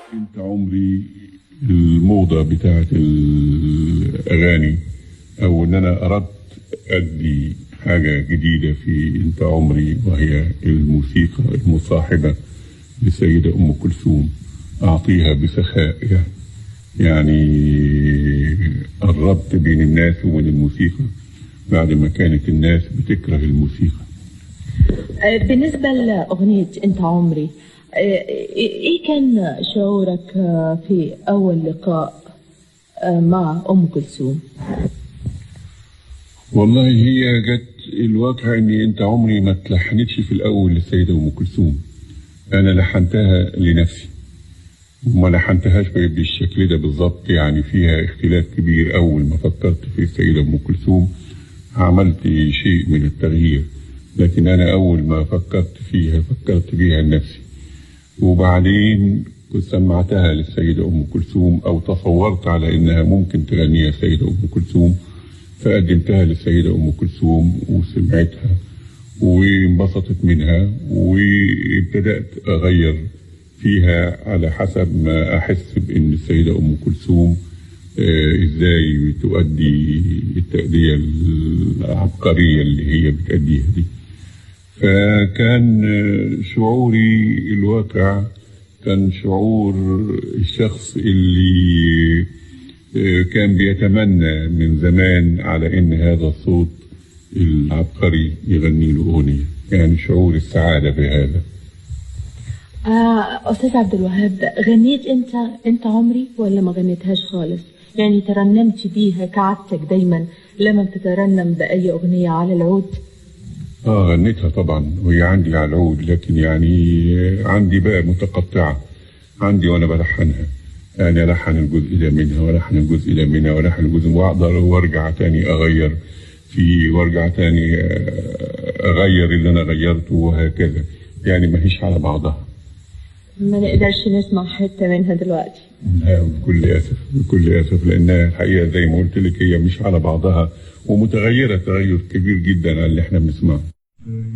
انت عمري الموضة بتاعت الأغاني أو إن أنا أردت أدي حاجة جديدة في انت عمري وهي الموسيقى المصاحبة للسيدة أم كلثوم أعطيها بسخاء يعني يعني قربت بين الناس وبين الموسيقى بعد ما كانت الناس بتكره الموسيقى بالنسبة لأغنية أنت عمري إيه كان شعورك في أول لقاء مع أم كلثوم؟ والله هي جت الواقع اني انت عمري ما اتلحنتش في الاول للسيده ام كلثوم انا لحنتها لنفسي وما لحنتهاش بالشكل ده بالظبط يعني فيها اختلاف كبير اول ما فكرت في السيده ام كلثوم عملت شيء من التغيير لكن انا اول ما فكرت فيها فكرت بيها لنفسي وبعدين كنت سمعتها للسيده ام كلثوم او تصورت على انها ممكن تغنيها السيده ام كلثوم فقدمتها للسيدة أم كلثوم وسمعتها وانبسطت منها وابتدأت أغير فيها على حسب ما أحس بأن السيدة أم كلثوم آه إزاي تؤدي التأدية العبقرية اللي هي بتأديها دي فكان شعوري الواقع كان شعور الشخص اللي كان بيتمنى من زمان على ان هذا الصوت العبقري يغني له اغنيه يعني شعور السعاده بهذا آه استاذ عبد الوهاب غنيت انت انت عمري ولا ما غنيتهاش خالص يعني ترنمت بيها كعادتك دايما لما بتترنم باي اغنيه على العود اه غنيتها طبعا وهي عندي على العود لكن يعني عندي بقى متقطعه عندي وانا بلحنها يعني ألحن الجزء ده منها وألحن الجزء ده منها وألحن الجزء وأقدر وأرجع تاني أغير فيه وأرجع تاني أغير اللي أنا غيرته وهكذا يعني ما هيش على بعضها ما نقدرش نسمع حتة منها دلوقتي لا بكل أسف بكل أسف لأنها الحقيقة زي ما قلت لك هي مش على بعضها ومتغيرة تغير كبير جدا على اللي احنا بنسمعه